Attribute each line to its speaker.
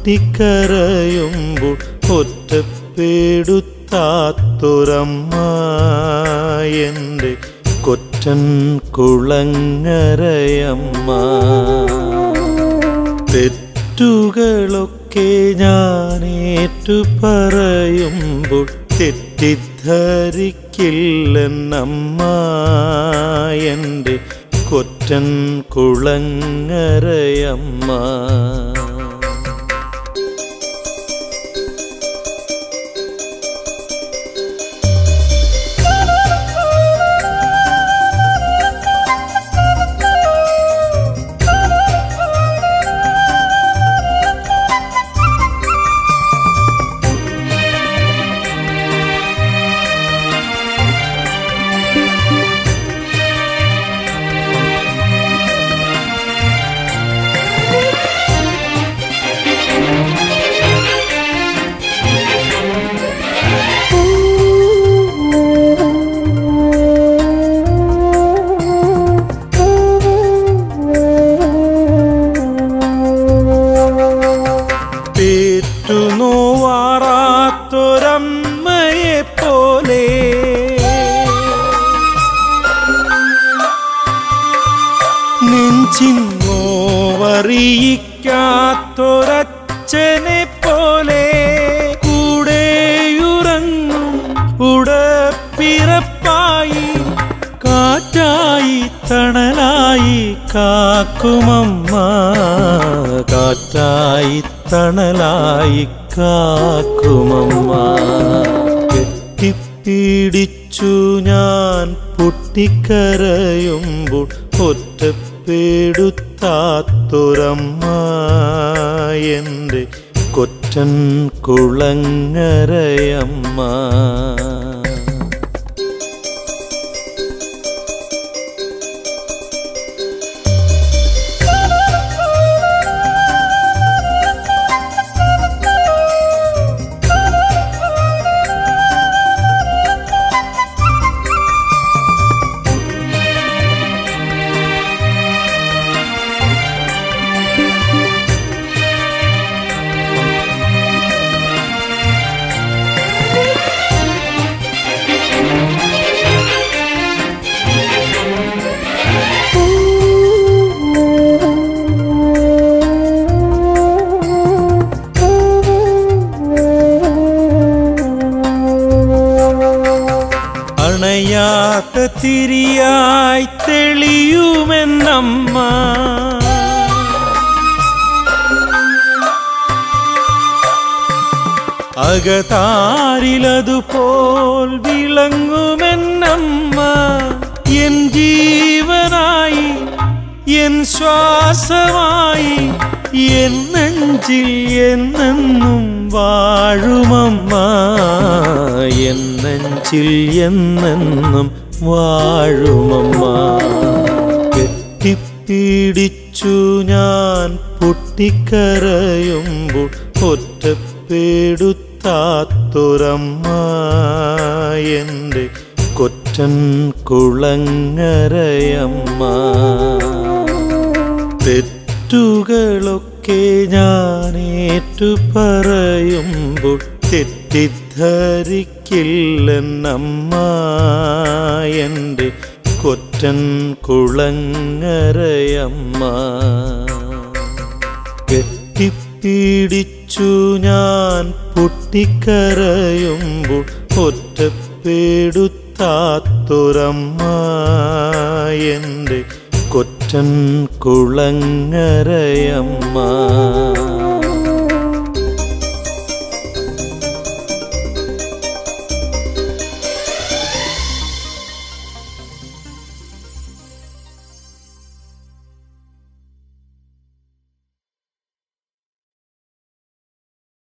Speaker 1: പൊട്ടിക്കരയുമ്പോൾ ഒറ്റപ്പെടുത്താത്തൊരമ്മ എൻ്റെ കൊറ്റൻ കുളങ്ങരയമ്മ തെറ്റുകളൊക്കെ ഞാൻ ഏറ്റു പറയുമ്പോൾ തെറ്റിദ്ധരിക്കില്ലെന്നമ്മ എൻ്റെ കൊറ്റൻ കുളങ്ങരയമ്മ പേറ്റുനോവാറാത്തൊരമ്മയെ പോലെ നെഞ്ചിൻ നോവറിയിക്കാത്തൊരച്ഛനെ പോലെ കൂടെയുറങ്ങും ഉടപ്പിറപ്പായി കാറ്റായി തണലായി കാക്കുമമ്മ കാറ്റായി തണലായി കാക്കുമമ്മ കെട്ടിപ്പിടിച്ചു ഞാൻ പൊട്ടിക്കരയുമ്പോൾ ഒറ്റപ്പെടുത്താത്തൊരമ്മ എൻ്റെ കൊറ്റൻ കുളങ്ങരയമ്മ അണയാത്ത തിരിയായി തെളിയുമെന്നമ്മ അകതാരിലതുപോൽ വിളങ്ങുമെന്നമ്മ എൻ ജീവനായി എൻ ശ്വാസമായി എൻ നെഞ്ചിൽ എന്നെന്നും വാഴുമമ്മ എൻ നെഞ്ചിൽ എന്നെന്നും വാഴുമമ്മ കെട്ടിപ്പിടിച്ചു ഞാൻ പൊട്ടിക്കരയുമ്പോൾ ഒറ്റപ്പെടുത്താത്തൊരമ്മ എൻ്റെ കൊറ്റൻ കുളങ്ങരയമ്മ തെറ്റുകളൊക്കെ ഞാൻ ഏറ്റു പറയുമ്പോൾ തെറ്റിദ്ധരിക്കില്ലെന്നമ്മ എൻ്റെ കൊറ്റൻ കുളങ്ങരയമ്മ കെട്ടിപ്പിടിച്ചു ഞാൻ പൊട്ടിക്കരയുമ്പോൾ ഒറ്റപ്പെടുത്താത്തൊരമ്മ എൻ്റെ കൊറ്റൻ കുളങ്ങരയമ്മ